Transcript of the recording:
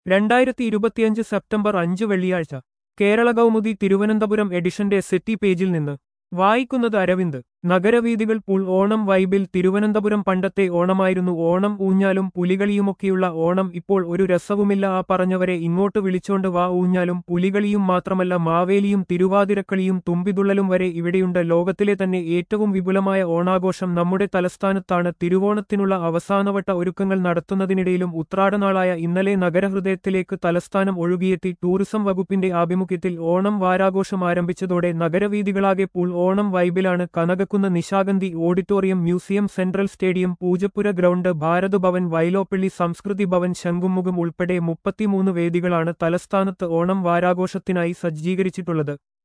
രണ്ടായിരത്തി ഇരുപത്തിയഞ്ച് സെപ്റ്റംബർ അഞ്ച് വെള്ളിയാഴ്ച കേരള കൗമുദി തിരുവനന്തപുരം എഡിഷന്റെ സെറ്റി പേജിൽ നിന്ന് വായിക്കുന്നത് അരവിന്ദ് നഗരവീഥികൾ പുൾ ഓണം വൈബിൽ തിരുവനന്തപുരം പണ്ടത്തെ ഓണമായിരുന്നു ഓണം ഊഞ്ഞാലും പുലികളിയുമൊക്കെയുള്ള ഓണം ഇപ്പോൾ ഒരു രസവുമില്ല ആ പറഞ്ഞവരെ ഇങ്ങോട്ട് വിളിച്ചോണ്ട് വാ ഊഞ്ഞാലും പുലികളിയും മാത്രമല്ല മാവേലിയും തിരുവാതിരക്കളിയും തുമ്പിതുള്ളലും വരെ ഇവിടെയുണ്ട് ലോകത്തിലെ തന്നെ ഏറ്റവും വിപുലമായ ഓണാഘോഷം നമ്മുടെ തലസ്ഥാനത്താണ് തിരുവോണത്തിനുള്ള അവസാനവട്ട ഒരുക്കങ്ങൾ നടത്തുന്നതിനിടയിലും ഉത്രാടനാളായ ഇന്നലെ നഗരഹൃദയത്തിലേക്ക് തലസ്ഥാനം ഒഴുകിയെത്തി ടൂറിസം വകുപ്പിന്റെ ആഭിമുഖ്യത്തിൽ ഓണം വാരാഘോഷം ആരംഭിച്ചതോടെ നഗരവീഥികളാകെ പുൾ ഓണം വൈബിലാണ് Kanakakkunnu Nishagandhi auditorium museum central stadium Poojappura ground Bharat Bhavan Vyloppilli Samskrithi Bhavan Shankhumukham ഉൾപ്പെടെ മുപ്പത്തിമൂന്ന് വേദികളാണ് തലസ്ഥാനത്ത് ഓണം വാരാഘോഷത്തിനായി സജ്ജീകരിച്ചിട്ടുള്ളത്